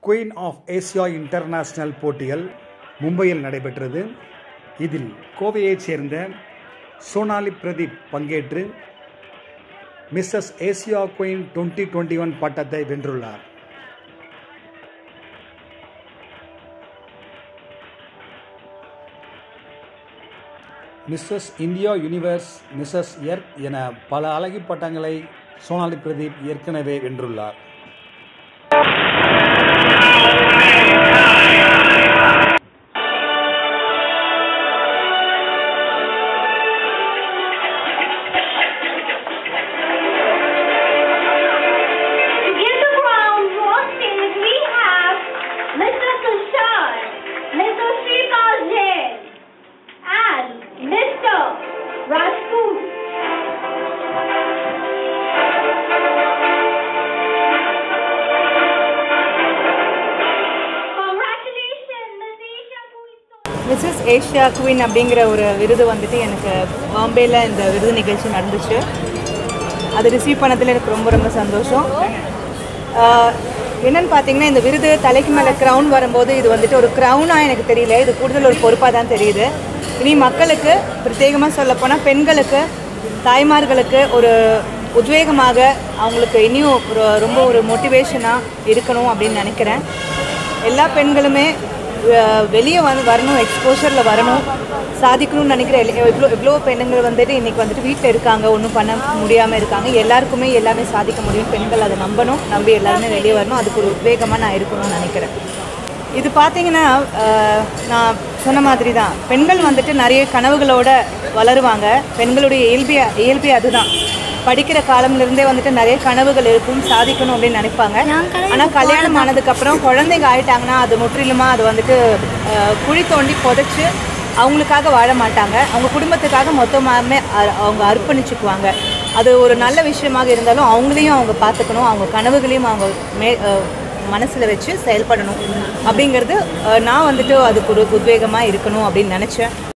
Queen of Asia international போட்டிகள் மும்பையில் நடைபெற்றது இதில் கோவையைச் சேர்ந்த சோனாலி பிரதீப் பங்கேற்று Mrs Asia Queen twenty twenty one பட்டத்தை வென்றுள்ளார் Mrs India Universe Mrs Earth என பல அழகி பட்டங்களை சோனாலி பிரதீப் ஏற்கனவே வென்றுள்ளார் To give the crown to our stage, we have Mr. Tushar, Mr. Srikal Jain, and Mr. Rajput. Congratulations, Miss Asia Queen. Mrs Asia Queen அப்படிங்கிற ஒரு விருது வந்துட்டு எனக்கு பாம்பேயில் இந்த விருது நிகழ்ச்சி நடந்துச்சு அது ரிசீவ் பண்ணதில் எனக்கு ரொம்ப ரொம்ப சந்தோஷம் ஆஹ், என்னன்னு பார்த்தீங்கன்னா இந்த விருது தலைக்கு மேலே க்ரௌன் வரும்போது இது வந்துட்டு ஒரு க்ரௌனாக எனக்கு தெரியல இது கூடுதல் ஒரு பொறுப்பாக தான் தெரியுது இனி மக்களுக்கு பிரத்யேகமாக சொல்லப்போனால் பெண்களுக்கு தாய்மார்களுக்கு ஒரு உத்வேகமாக அவங்களுக்கு இனியும் ஒரு ரொம்ப ஒரு மோட்டிவேஷனாக இருக்கணும் அப்படின்னு நினைக்கிறேன் எல்லா பெண்களுமே வெளியே வந்து வரணும் எக்ஸ்போஷரில் வரணும் சாதிக்கணும்னு நினைக்கிற எல்லா- எவ்வளோ எவ்வளோ பெண்ணுங்கள் வந்துட்டு இன்றைக்கி வந்துட்டு வீட்டில் இருக்காங்க ஒன்றும் பண்ண முடியாமல் இருக்காங்க எல்லாருக்குமே எல்லாமே சாதிக்க முடியும் பெண்கள் அதை நம்பணும் நம்பி எல்லாருமே வெளியே வரணும் அதுக்கு ஒரு உத்வேகமாக நான் இருக்கணும்னு நினைக்கிறேன் இது பார்த்தீங்கன்னா அஹ், நான் சொன்ன மாதிரி தான் பெண்கள் வந்துட்டு நிறைய கனவுகளோட வளருவாங்க பெண்களுடைய இயல்பிய இயல்பே அதுதான் படிக்கிற காலம்ல இருந்தே வந்துட்டு நிறைய கனவுகள் இருக்கும் சாதிக்கணும் அப்படின்னு நினைப்பாங்க ஆனால் கல்யாணம் ஆனதுக்கப்புறம் குழந்தைங்க ஆயிட்டாங்கன்னா அது முற்றிலுமா அது வந்துட்டு அஹ், குழி தோண்டி புதைச்சு அவங்களுக்காக வாழ மாட்டாங்க அவங்க குடும்பத்துக்காக மொத்தமாகவே அ- அவங்க அர்ப்பணிச்சுக்குவாங்க அது ஒரு நல்ல விஷயமாக இருந்தாலும் அவங்களையும் அவங்க பார்த்துக்கணும் அவங்க கனவுகளையும் அவங்க மே மனசில் வச்சு செயல்படணும் அப்படிங்கிறது அஹ், நான் வந்துட்டு அதுக்கு ஒரு உத்வேகமாக இருக்கணும் அப்படின்னு நினச்சேன்